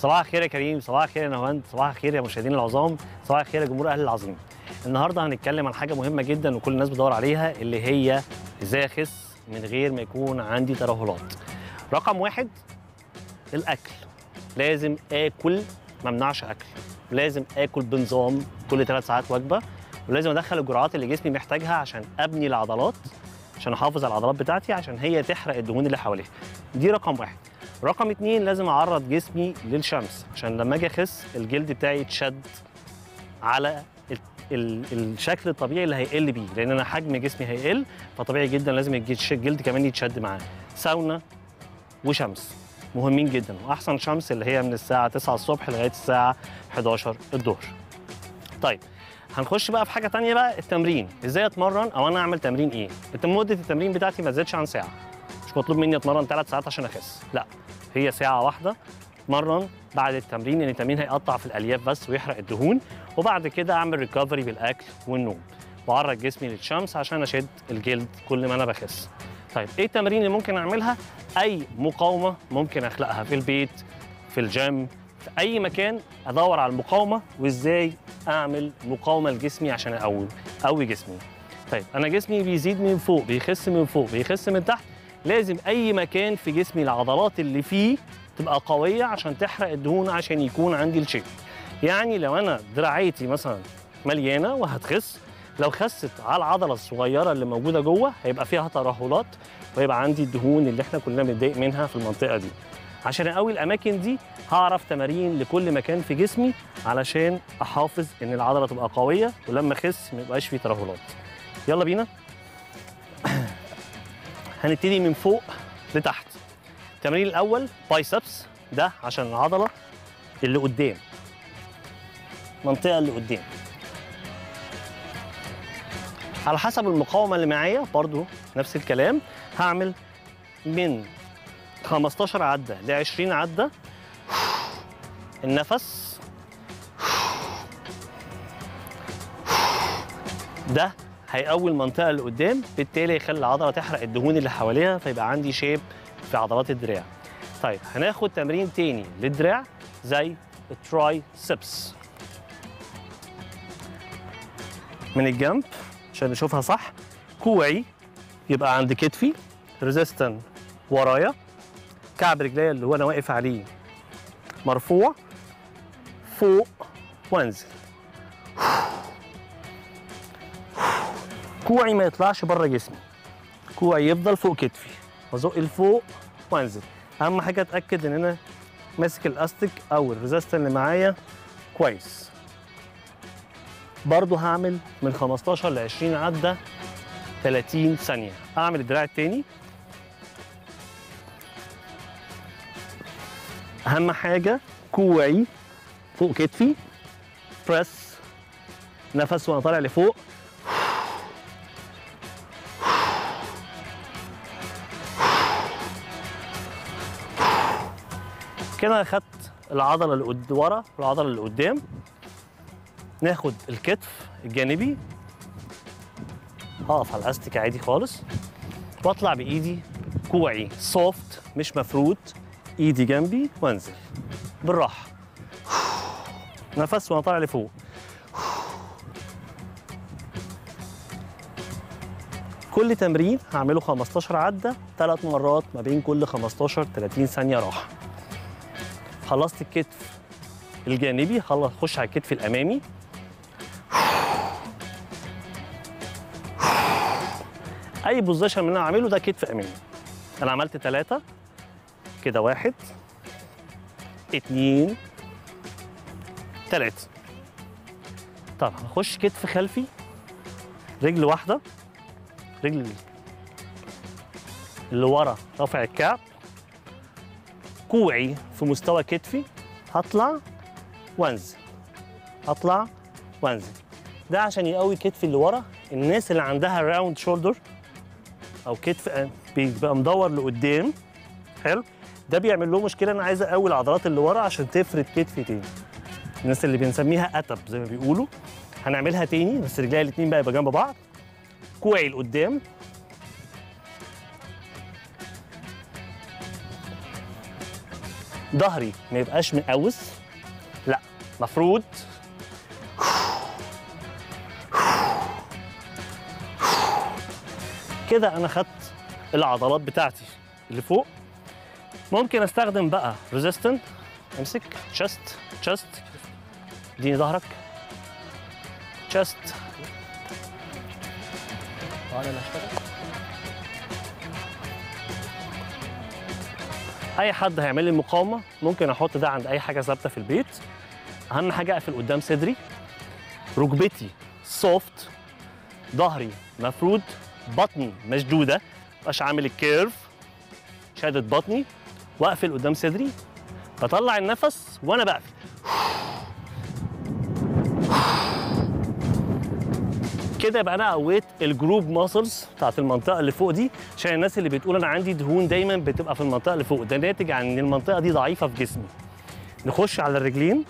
صباح الخير يا كريم صباح الخير يا نهاوند صباح الخير يا مشاهدينا العظام صباح الخير يا جمهور اهل العظيم النهارده هنتكلم عن حاجه مهمه جدا وكل الناس بتدور عليها اللي هي ازاي اخس من غير ما يكون عندي ترهلات رقم واحد الاكل لازم اكل ما امنعش اكل لازم اكل بنظام كل ثلاث ساعات وجبه ولازم ادخل الجرعات اللي جسمي محتاجها عشان ابني العضلات عشان احافظ على العضلات بتاعتي عشان هي تحرق الدهون اللي حواليها دي رقم واحد رقم اتنين لازم اعرض جسمي للشمس عشان لما اجي اخس الجلد بتاعي يتشد على ال- ال- الشكل الطبيعي اللي هيقل بيه لان انا حجم جسمي هيقل فطبيعي جدا لازم الج- الجلد كمان يتشد معاه ساونا وشمس مهمين جدا واحسن شمس اللي هي من الساعه 9 الصبح لغايه الساعه 11 الظهر طيب هنخش بقى في حاجه تانية بقى التمرين ازاي اتمرن او انا اعمل تمرين ايه الت- مده التمرين بتاعتي ما تزيدش عن ساعه مش مطلوب مني اتمرن ثلاث ساعات عشان اخس لا هي ساعه واحده اتمرن بعد التمرين لان التمرين هيقطع في الالياف بس ويحرق الدهون وبعد كده اعمل ريكفري بالاكل والنوم واعرض جسمي للشمس عشان اشد الجلد كل ما انا بخس طيب ايه التمارين اللي ممكن اعملها اي مقاومه ممكن اخلقها في البيت في الجيم في اي مكان ادور على المقاومه وازاي اعمل مقاومه لجسمي عشان اقوي اقوي جسمي طيب انا جسمي بيزيد من فوق بيخس من فوق بيخس من تحت لازم اي مكان في جسمي العضلات اللي فيه تبقى قويه عشان تحرق الدهون عشان يكون عندي الشيب يعني لو انا دراعيتي مثلا مليانه وهتخس لو خست على العضله الصغيره اللي موجوده جوه هيبقى فيها ترهلات ويبقى عندي الدهون اللي احنا كلنا بنتضايق منها في المنطقه دي عشان اقوي الاماكن دي هعرف تمارين لكل مكان في جسمي علشان احافظ ان العضله تبقى قويه ولما اخس ما يبقاش فيه ترهلات يلا بينا هنبتدي من فوق لتحت التمرين الاول بايسبس ده عشان العضله اللي قدام المنطقه اللي قدام على حسب المقاومه اللي معايا برضو نفس الكلام هعمل من 15 عده ل 20 عده النفس ده هيقوي المنطقه اللي قدام بالتالي يخلي العضله تحرق الدهون اللي حواليها فيبقى عندي شيب في عضلات الدراع طيب هناخد تمرين تاني للدراع زي التراي سبس من الجنب عشان نشوفها صح كوعي يبقى عند كتفي ريزيستن ورايا كعب رجليا اللي هو انا واقف عليه مرفوع فوق وانزل كوعي ما يطلعش بره جسمي كوعي يفضل فوق كتفي وازق لفوق وانزل اهم حاجه اتاكد ان انا ماسك الاستيك او الريزيستن اللي معايا كويس برضو هعمل من 15 ل 20 عده 30 ثانيه اعمل الدراع التاني اهم حاجه كوعي فوق كتفي بريس نفس وانا طالع لفوق كده اخدت العضله اللي قد ورا والعضله اللي قدام ناخد الكتف الجانبي هقف على الاستيك عادي خالص واطلع بايدي كوعي سوفت مش مفرود ايدي جنبي وانزل بالراحه نفس وانا طالع لفوق كل تمرين هعمله 15 عده ثلاث مرات ما بين كل 15 30 ثانيه راحه خلصت الكتف الجانبي خلص خش على الكتف الامامي اي بوزيشن من اللي انا هعمله ده كتف امامي انا عملت ثلاثه كده واحد اتنين تلاته طب هخش كتف خلفي رجل واحده رجل اللي ورا رافع الكعب كوعي في مستوى كتفي هطلع وانزل هطلع وانزل ده عشان يقوي كتفي اللي ورا الناس اللي عندها راوند شولدر او كتف بيبقى مدور لقدام حلو ده بيعمل له مشكله انا عايز اقوي العضلات اللي ورا عشان تفرد كتفي تاني الناس اللي بنسميها اتب زي ما بيقولوا هنعملها تاني بس رجليا الاتنين بقى يبقى جنب بعض كوعي لقدام ظهري ما يبقاش مقوس لا مفروض كده انا خدت العضلات بتاعتي اللي فوق ممكن استخدم بقى ريزيستنت امسك تشست تشست اديني ظهرك تشست انا اللي هشتغل اي حد هيعمل لي مقاومه ممكن احط ده عند اي حاجه ثابته في البيت اهم حاجه اقفل قدام صدري ركبتي سوفت ظهري مفرود بطني مشدوده مبقاش عامل الكيرف شادد بطني واقفل قدام صدري بطلع النفس وانا بقفل كده يبقى انا قويت الجروب ماسلز بتاعت المنطقه اللي فوق دي عشان الناس اللي بتقول انا عندي دهون دايما بتبقى في المنطقه اللي فوق ده ناتج عن ان المنطقه دي ضعيفه في جسمي نخش على الرجلين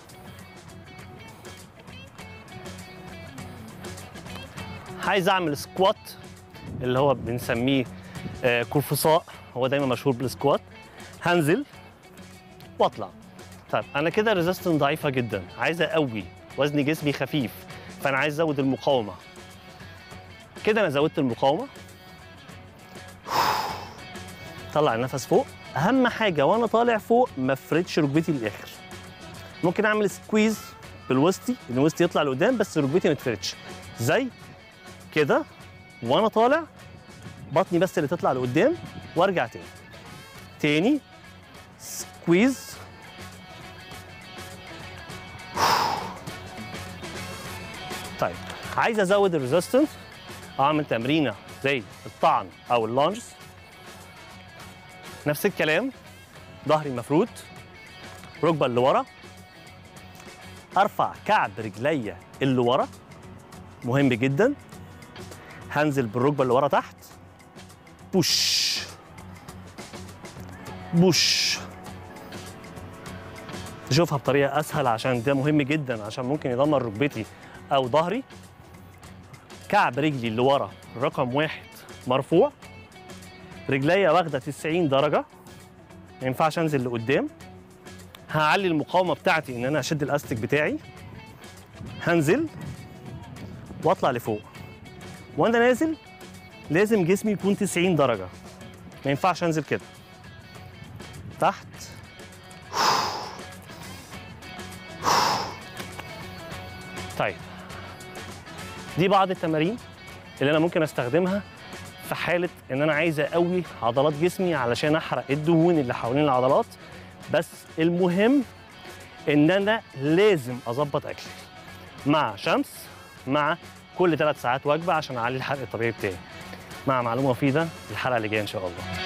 عايز اعمل سكوات اللي هو بنسميه آه، قرفصاء هو دايما مشهور بالسكوات هنزل واطلع طيب انا كده ريزيستنس ضعيفه جدا عايز اقوي وزن جسمي خفيف فانا عايز ازود المقاومه كده انا زودت المقاومه طلع النفس فوق اهم حاجه وانا طالع فوق ما افردش ركبتي للاخر ممكن اعمل سكويز بالوسطي ان وسطي يطلع لقدام بس ركبتي ما تفردش زي كده وانا طالع بطني بس اللي تطلع لقدام وارجع تاني تاني سكويز طيب عايز ازود الريزيستنس اعمل تمرينه زي الطعن او اللانجز نفس الكلام ظهري مفرود ركبه اللي ورا ارفع كعب رجليا اللي ورا مهم جدا هنزل بالركبه اللي ورا تحت بوش بوش نشوفها بطريقه اسهل عشان ده مهم جدا عشان ممكن يدمر ركبتي او ظهري كعب رجلي اللي ورا رقم واحد مرفوع رجليا واخده 90 درجه ما ينفعش انزل لقدام هعلي المقاومه بتاعتي ان انا اشد الاستك بتاعي هنزل واطلع لفوق وانا نازل لازم جسمي يكون 90 درجه ما ينفعش انزل كده تحت طيب دي بعض التمارين اللي انا ممكن استخدمها في حاله ان انا عايز اقوي عضلات جسمي علشان احرق الدهون اللي حوالين العضلات بس المهم ان انا لازم اظبط اكلي مع شمس مع كل ثلاث ساعات وجبه عشان اعلي الحرق الطبيعي بتاعي مع معلومه مفيده الحلقه اللي جايه ان شاء الله